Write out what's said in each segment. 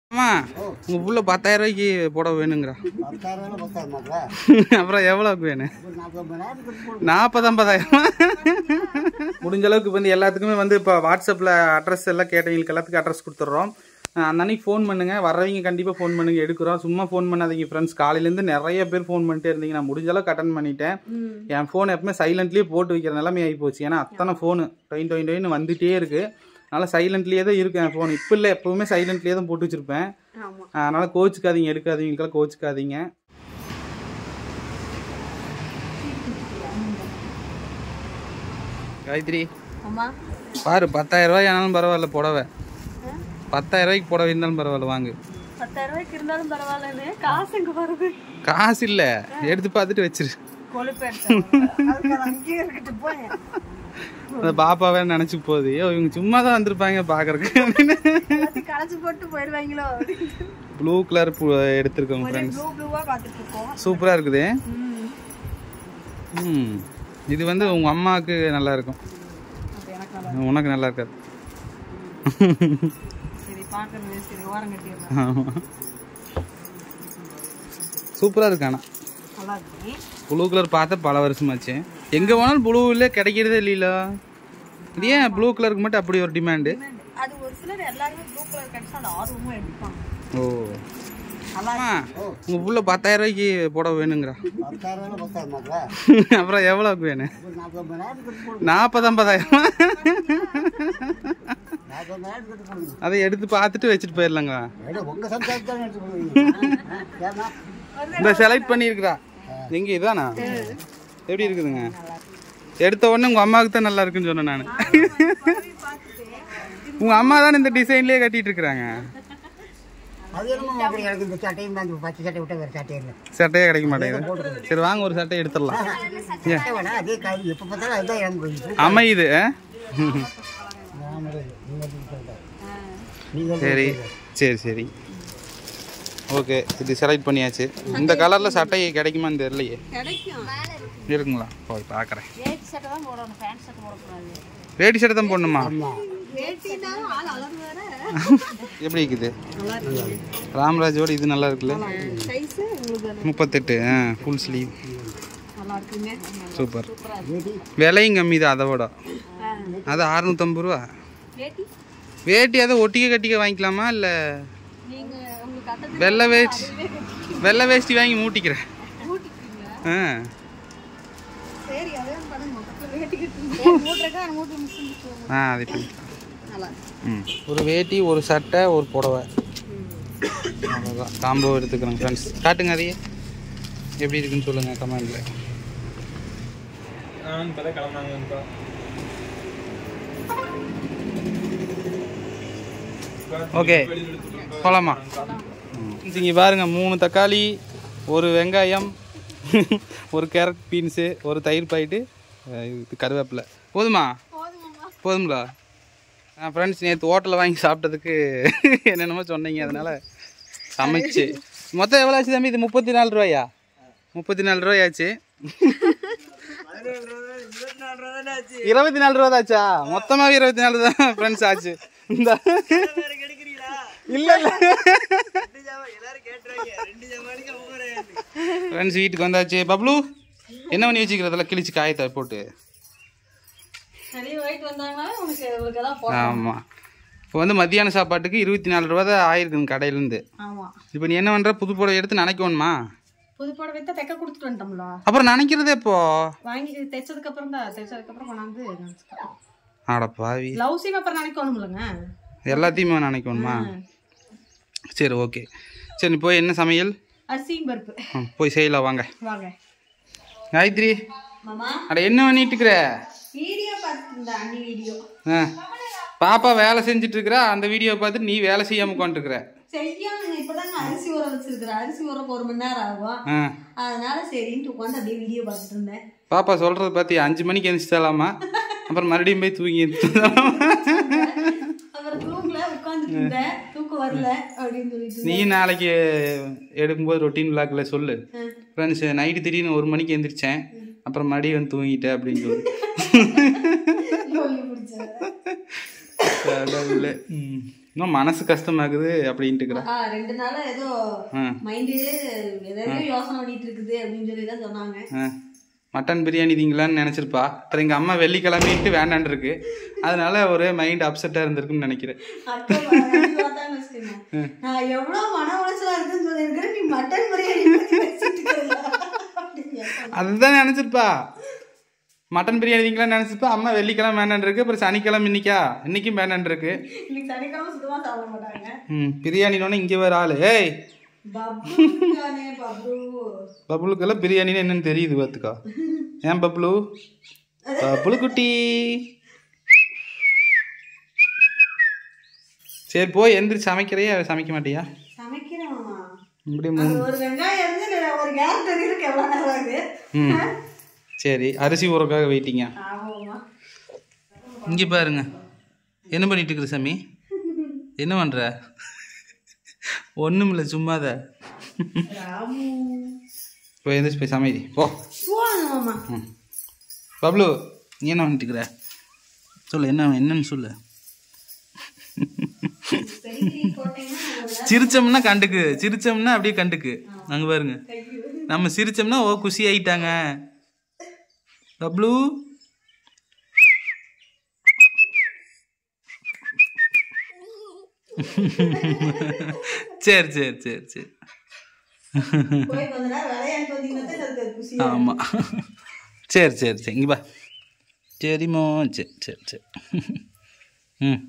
அம்மா உங்கள் புள்ள பத்தாயிரம் ரூபாய்க்கு புடவை வேணுங்கிறா பத்தாயிரம் ரூபாய் பத்தாயிரம் மாப்பிள அப்புறம் எவ்வளோக்கு வேணும் ஒரு நாற்பது நேரத்துக்கு நாற்பது ஐம்பதாயிரம் முடிஞ்ச அளவுக்கு வந்து எல்லாத்துக்குமே வந்து இப்போ வாட்ஸ்அப்பில் அட்ரஸ் எல்லாம் கேட்டவங்களுக்கு எல்லாத்துக்கும் அட்ரஸ் கொடுத்துட்றோம் அஹ் அந்த அன்னைக்கு ஃபோன் பண்ணுங்க வர்றவங்க கண்டிப்பாக ஃபோன் பண்ணுங்க எடுக்கிறோம் சும்மா ஃபோன் பண்ணாதீங்க ஃப்ரெண்ட்ஸ் காலையிலேருந்து நிறைய பேர் ஃபோன் பண்ணிட்டே இருந்தீங்க நான் முடிஞ்ச அளவுக்கு அட்டன் பண்ணிட்டேன் என் ஃபோன் எப்பவுமே சைலண்ட்லேயே போட்டு வைக்கிற நிலைமை ஆகி போச்சு ஏன்னா அத்தனை ஃபோனு டொயின் டொயின் டொயின்னு வந்துட்டே இருக்கு அதனால் சைலண்ட்லேயே தான் இருக்கு என் ஃபோன் இப்போ இல்லை எப்பவுமே சைலண்ட்லேயே தான் போட்டு வச்சிருப்பேன் அதனால கோச்சுக்காதீங்க எடுக்காதீங்களுக்கெல்லாம் கோச்சுக்காதீங்க காயத்ரி அம்மா பாரு பத்தாயிரம் ரூபாய் ஆனாலும் பரவாயில்ல புடவை பத்தாயிரம் ரூபாய்க்கு புடவை இருந்தாலும் பரவாயில்ல வாங்கு பத்தாயிரம் ரூபாய்க்கு இருந்தாலும் பரவாயில்லன்னு காசு எங்க வருது காசு இல்ல எடுத்து பார்த்துட்டு வச்சிரு கொழுப்பு அங்கேயே இருக்கட்டு போய் அந்த பாப்பாவே நினைச்சு போகுது ஐயோ இவங்க சும்மா தான் வந்திருப்பாங்க பாக்குறதுக்கு எல்லாத்தையும் களைச்சு போட்டு போயிடுவாங்களோ ப்ளூ கலர் எடுத்திருக்கோங்க ஃப்ரெண்ட்ஸ் ப்ளூ ப்ளூவா பார்த்துட்டு இருக்கோம் சூப்பரா இருக்குது ம். ம் இது வந்து உங்க அம்மாவுக்கு நல்லா இருக்கும் அப்ப எனக்கு நல்லா உனக்கு நல்லா இருக்காது சரி பார்க்கறது சரி ஓரம் கட்டிடலாம் சூப்பரா இருக்கு ஆனா நல்லா இருக்கு ப்ளூ கலர் பார்த்த பல வருஷமாச்சு எங்க போனாலும் ப்ளூவில் கிடைக்கிறதே இல்லையில இது ஏன் ப்ளூ கலருக்கு மட்டும் அப்படி ஒரு டிமாண்டு அது ஒரு சிலர் எல்லாருமே ப்ளூ கலர் கிடைச்சா அந்த ஆர்வமும் எடுப்பாங்க ஓ நல்லா அம்மா உங்க புள்ள பத்தாயிரம் ரூபாய்க்கு புடவை வேணுங்கிறா பத்தாயிரம் ரூபாய் பத்தாயிரம் மாப்பிள அப்புறம் எவ்வளோக்கு வேணும் ஒரு நாற்பது நேரத்துக்கு போடுங்க நாற்பது ஐம்பதாயிரம் நாற்பது நேரத்துக்கு போடுங்க அதை எடுத்து பார்த்துட்டு வச்சுட்டு போயிடலாங்க ஏடா உங்க சம்சாரத்தை தான் எடுத்து போடுவீங்க ஏன்னா இந்த செலக்ட் பண்ணியிருக்கிறா எங்க இதானா எப்படி இருக்குதுங்க எடுத்த உடனே உங்க அம்மாவுக்கு தான் நல்லா இருக்குன்னு சொன்னேன் நான் உங்க அம்மா தானே இந்த டிசைன்லயே கட்டிட்டு இருக்கிறாங்க அது என்னமோ அப்படி எனக்கு இந்த சட்டையும் தான் இந்த பச்சை சட்டை விட்ட வேறு சட்டை இல்லை சட்டையே கிடைக்க மாட்டேங்குது சரி வாங்க ஒரு சட்டை எடுத்துடலாம் சட்டை வேணா அதே காய் எப்போ பார்த்தாலும் அதுதான் எனக்கு அமையுது ஆ? நீங்கள் நீங்கள் சரி சரி சரி ஓகே இது செலக்ட் பண்ணியாச்சு இந்த கலர்ல சட்டை கிடைக்குமான்னு தெரியலையே கிடைக்கும் இருக்குங்களா போய் பார்க்குறேன் வேட்டி சட்டை தான் போடணும் பேண்ட் சட்டை போடக்கூடாது வேட்டி சட்டை தான் போடணுமா வேட்டினாலும் ஆள் அளவு வேற எப்படி இருக்குது நல்லா இருக்கு ராம்ராஜோட இது நல்லா இருக்குல்ல சைஸ் உங்களுக்கு அது முப்பத்தெட்டு ஆ ஃபுல் ஸ்லீவ் நல்லா இருக்குங்க சூப்பர் சூப்பரா இருக்கு விலையும் கம்மி தான் அதை விட அது அறுநூத்தம்பது ரூபா வேட்டி வேட்டி அதை ஒட்டிக்க கட்டிக்க வாங்கிக்கலாமா இல்லை நீங்க உங்களுக்கு கட்டது வெள்ளை வேஷ்டி வெள்ளை வேஷ்டி வாங்கி மூட்டிக்கிறேன் மூட்டிக்கிறீங்க ஆ சரி அதே பண்ணுங்க மொத்தத்தில் வேட்டி கட்டுங்க மூட்டுறக்கா மூட்டு மிஸ் ஆ அது பண்ணி நல்லா இருக்கு ம் ஒரு வேட்டி ஒரு சட்டை ஒரு புடவை அவ்வளோதான் காம்போ எடுத்துக்கிறேன் ஃப்ரெண்ட்ஸ் காட்டுங்க அதையே எப்படி இருக்குன்னு சொல்லுங்கள் கமெண்டில் ஓகே போகலாமா இங்கே பாருங்க மூணு தக்காளி ஒரு வெங்காயம் ஒரு கேரட் பீன்ஸு ஒரு தயிர் பாயிட்டு இது கருவேப்பிலை போதுமா போதுங்களா ஃப்ரெண்ட்ஸ் நேற்று ஹோட்டலில் வாங்கி சாப்பிட்டதுக்கு என்னென்னமோ சொன்னீங்க அதனால் சமைச்சு மொத்தம் எவ்வளோ ஆச்சு தம்பி இது முப்பத்தி நாலு ரூபாயா முப்பத்தி நாலு ரூபாயாச்சு இருபத்தி நாலு ரூபா ஆச்சா மொத்தமாகவே இருபத்தி நாலு தான் ஃப்ரெண்ட்ஸ் ஆச்சு இந்த இல்லை இல்லை ஃப்ரெண்ட்ஸ் வீட்டுக்கு வந்தாச்சு பப்ளு என்ன பண்ணி வச்சுக்கிறதெல்லாம் கிழிச்சு காயத்தை போட்டு நிறைய வாங்கிட்டு வந்தாங்கன்னா உனக்கு உங்களுக்கு எல்லாம் ஆமாம் இப்போ வந்து மத்தியான சாப்பாட்டுக்கு இருபத்தி நாலு ரூபா தான் ஆயிருக்குங்க கடையிலேருந்து ஆமா இப்போ நீ என்ன பண்ணுற புது புடவை எடுத்து நினைக்கணுமா புது புடவை தான் தைக்க கொடுத்துட்டு வந்துட்டோம்ல அப்புறம் நினைக்கிறதே இப்போ வாங்கி தைச்சதுக்கு அப்புறம் தான் தைச்சதுக்கு அப்புறம் கொண்டாந்து நினைச்சுக்கலாம் ஆட பாவி பிளவுஸையும் அப்புறம் நினைக்கணும்லங்க எல்லாத்தையுமே நினைக்கணுமா சரி ஓகே சரி நீ போய் என்ன சமையல் அரிசியும் பருப்பு ம், போய் செய்யலாம் வாங்க வாங்க காயத்ரி மாமா அட என்ன பண்ணிட்டு இருக்கிற வீடியோ பார்த்துருந்தா அண்ணி வீடியோ ஆ பாப்பா வேலை செஞ்சுட்டு இருக்கிறா அந்த வீடியோ பார்த்துட்டு நீ வேலை செய்யாம உட்காந்துருக்குற செய்யாம இப்பதாங்க அரிசி ஊற வச்சிருக்கிறேன் அரிசி ஊறக்கு ஒரு மணி நேரம் ஆகும் ஆ அதனால சரின்ட்டு உட்காந்து அப்படியே வீடியோ பார்த்துட்டு இருந்தேன் பாப்பா சொல்றது பார்த்தி அஞ்சு மணிக்கு எழுந்துச்சுலாமா அப்புறம் மறுபடியும் போய் தூங்கி அப்புறம் தூங்கல உட்காந்துட்டு இருந்தேன் தூக்கம் வரல அப்படின்னு சொல்லிட்டு நீ நாளைக்கு எடுக்கும்போது ரொட்டீன் விளாக்ல சொல்லு ஃப்ரெண்ட்ஸ் நைட்டு திடீர்னு ஒரு மணிக்கு எந்திரிச்சேன் அப்புறம் மறுபடியும் வந்து தூங்கிட்டேன் அப்படின்னு சொல்லு சொல்லி பிடிச்சேன் கடவுளே. ம். இன்னும் மனசு கஷ்டமாகுது அப்படின்ட்டு இருக்கிற ஆ, ரெண்டு நாளா ஏதோ ம் மைண்டு ஏதாவது யோசனை பண்ணிட்டு இருக்குது அப்படின்னு சொல்லி தான் சொன்னாங்க ஆ. மட்டன் பிரியாணி தீங்களான்னு நினச்சிருப்பா அப்புறம் எங்கள் அம்மா வெள்ளிக்கிழமைட்டு வேண்டான் இருக்கு அதனால ஒரு மைண்ட் அப்செட்டாக இருந்திருக்குன்னு நினைக்கிறேன் அக்கா அப்படி பார்த்தாங்கன்னு வச்சுக்கோங்க. நான் எவ்வளவு மன உளைச்சலா இருக்குன்னு சொல்லியிருக்கிறேன் நீ மட்டன் பிரியாணி பத்தி பேசிட்டு இருக்கிற. அப்படின்னு கேட்டாங்க. அதுதான் நினச்சிருப்பா மட்டன் பிரியாணி தீங்களான்னு நினச்சிருப்பா அம்மா வெள்ளிக்கிழமை வேண்டான் இருக்கு அப்புறம் சனிக்கிழமை இன்னைக்கா இன்னைக்கும் வேண்டான் இருக்கு இன்னைக்கு சனிக்கிழமை சுத்தமா சாப்பிட மாட்டாங்க ம் பிரியாணினோடனே இங்கே வேறு ஆள் ஏய் பப்ளு இருக்கானே, பப்ளு பப்ளுக்கெல்லாம் பிரியாணின்னு என்னன்னு தெரியுது பார்த்துக்கா ஏன் பப்ளு பப்ளு குட்டி சரி போய் எந்திரிச்சு சமைக்கிறையா சமைக்க மாட்டியா சமைக்கிறேன் மாமா இப்படி அது மூணு ஒரு வெங்காயம் இருந்து ஒரு கேரட் இருக்கு எவ்வளவு நேரம் ஆகுது ம் சரி அரிசி ஊறக்காக வெயிட்டிங்க ஆமாம்மா இங்கே பாருங்க என்ன பண்ணிட்டு இருக்கிற சாமி என்ன பண்ணுற ஒன்றும் இல்லை சும்மாத ராமு போய் எந்திரிச்சு போய் சமைடி போ போவாங்க மாமா ம் பப்ளு நீ என்ன பண்ணிட்டு இருக்கிற சொல்லு என்ன என்னன்னு சொல்லு பெரிய போட்டீங்கன்னா நம்ம சிரிச்சோம்னா கண்டுக்கு சிரிச்சோம்னா அப்படியே கண்டுக்கு அங்க பாருங்க நம்ம சிரிச்சோம்னா ஓ குஷி ஆயிட்டாங்க பப்ளு சரி சரி சரி சரி போய் கொஞ்ச நேரம் விளையாண்டு வந்தீங்கன்னா தான் எனக்கு அது குஷி ஆமா சரி சரி சரி இங்க பா சரிம்மா சரி சரி சரி ம்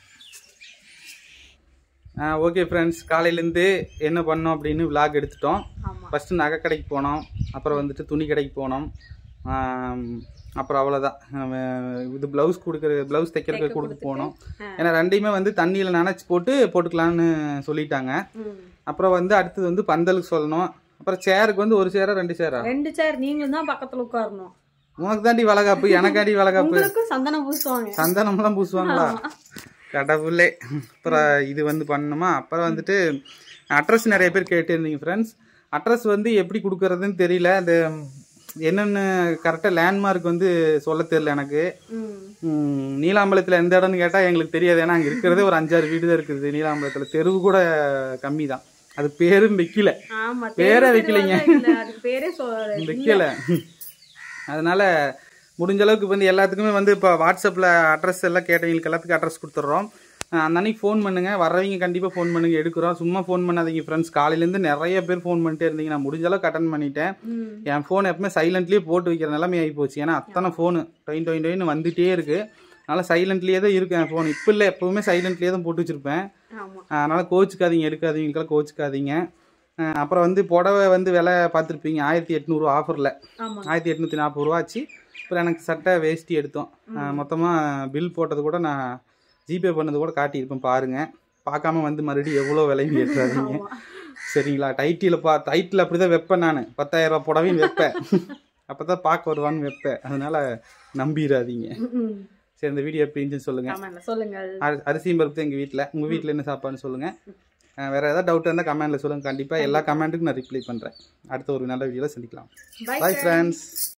ஓகே ஃப்ரெண்ட்ஸ் காலையிலேருந்து என்ன பண்ணோம் அப்படின்னு விலாக் எடுத்துட்டோம் ஆமா ஃபஸ்ட்டு நகை கடைக்கு போனோம் அப்புறம் வந்துட்டு துணி கடைக்கு போனோம் ஆம், அப்புறம் அவ்வளோதான் இது ப்ளவுஸ் கொடுக்குற ப்ளவுஸ் தைக்கிறதுக்கு கொடுக்க போனோம் ஏன்னா ரெண்டையுமே வந்து தண்ணியில் நனைச்சி போட்டு போட்டுக்கலான்னு சொல்லிட்டாங்க ம். அப்புறம் வந்து அடுத்தது வந்து பந்தலுக்கு சொல்லணும் அப்புறம் சேருக்கு வந்து ஒரு சேரா ரெண்டு சேரா ரெண்டு சேர் நீங்களும் தான் பக்கத்துல உட்காரணும் உனக்கு தாண்டி வளகாப்பு எனக்காண்டி வளகாப்பு உங்களுக்கும் சந்தனம் பூசுவாங்க சந்தனம்லாம் பூசுவாங்களா கடவுளே அப்புறம் இது வந்து பண்ணணுமா அப்புறம் வந்துட்டு அட்ரஸ் நிறைய பேர் கேட்டிருந்தீங்க ஃப்ரெண்ட்ஸ் அட்ரஸ் வந்து எப்படி கொடுக்கறதுன்னு தெரியல அந்த என்னென்னு கரெக்டாக லேண்ட்மார்க் வந்து சொல்ல தெரியல எனக்கு ம். ம், நீலாம்பலத்தில் எந்த இடம்னு கேட்டால் எங்களுக்கு தெரியாது ஏன்னா அங்கே இருக்கிறதே ஒரு அஞ்சாறு வீடு தான் இருக்குது நீலாம்பலத்தில் தெருவு கூட கம்மி தான் அது பேரும் வைக்கல ஆமா பேரே வைக்கலைங்க இல்ல அதுக்கு பேரே சொல்ல வைக்கல அதனால முடிஞ்ச அளவுக்கு வந்து எல்லாத்துக்குமே வந்து இப்போ வாட்ஸ்அப்பில் அட்ரஸ் எல்லாம் கேட்டவங்களுக்கு எல்லாத்துக்கும் அட்ரஸ் கொடுத்துட்றோம் அஹ் அந்த அன்னைக்கு ஃபோன் பண்ணுங்க வர்றவங்க கண்டிப்பாக ஃபோன் பண்ணுங்க எடுக்கிறோம் சும்மா ஃபோன் பண்ணாதீங்க ஃப்ரெண்ட்ஸ் காலையிலேருந்து நிறைய பேர் ஃபோன் பண்ணிட்டே இருந்தீங்க நான் முடிஞ்ச அளவுக்கு அட்டன் பண்ணிட்டேன் ம். என் ஃபோன் எப்பவுமே சைலண்ட்லேயே போட்டு வைக்கிற நிலைமை ஆகி போச்சு ஏன்னா அத்தனை ஃபோனு டொயின் டொயின் டொயின்னு வந்துட்டே இருக்கு அதனால சைலண்ட்லேயே தான் இருக்கு என் ஃபோன் இப்போ இல்லை எப்பவுமே சைலண்ட்லேயே தான் போட்டு வச்சிருப்பேன் ஆமா அதனால கோச்சுக்காதீங்க எடுக்காதீங்களுக்கெல்லாம் கோச்சுக்காதீங்க அஹ் அப்புறம் வந்து புடவை வந்து விலை பார்த்துருப்பீங்க ஆயிரத்தி எட்நூறு ஆஃபரில் ஆமா ஆயிரத்தி எட்நூற்றி நாற்பது ரூபா ஆச்சு அப்புறம் எனக்கு சட்டை வேஷ்டி எடுத்தோம் மொத்தமாக பில் போட்டது கூட நான் ஜிபே பண்ணது கூட காட்டியிருப்பேன் பாருங்க பார்க்காம வந்து மறுபடியும் எவ்வளோ விலைன்னு கேட்டுறாதீங்க சரிங்களா டைட்டில் பா டைட்டில் அப்படி தான் வைப்பேன் நான் பத்தாயிரம் ரூபா புடவையும் வைப்பேன் அப்போ தான் பார்க்க வருவான்னு வைப்பேன் அதனால நம்பிடாதீங்க ம். சரி இந்த வீடியோ எப்படி இருந்துச்சுன்னு சொல்லுங்கள் ஆமாங்க சொல்லுங்கள் அரி- அரிசியும் பருப்பு தான் எங்கள் வீட்டில் உங்கள் வீட்டில் என்ன சாப்பாடுன்னு சொல்லுங்கள் வேறு ஏதாவது டவுட் இருந்தால் கமெண்ட்டில் சொல்லுங்கள் கண்டிப்பாக எல்லா கமெண்ட்டுக்கும் நான் ரிப்ளை பண்ணுறேன் அடுத்த ஒரு நல்ல வீடியோவில் சந்திக்கலாம் Bye, பாய் ஃப்ரெண்ட்ஸ்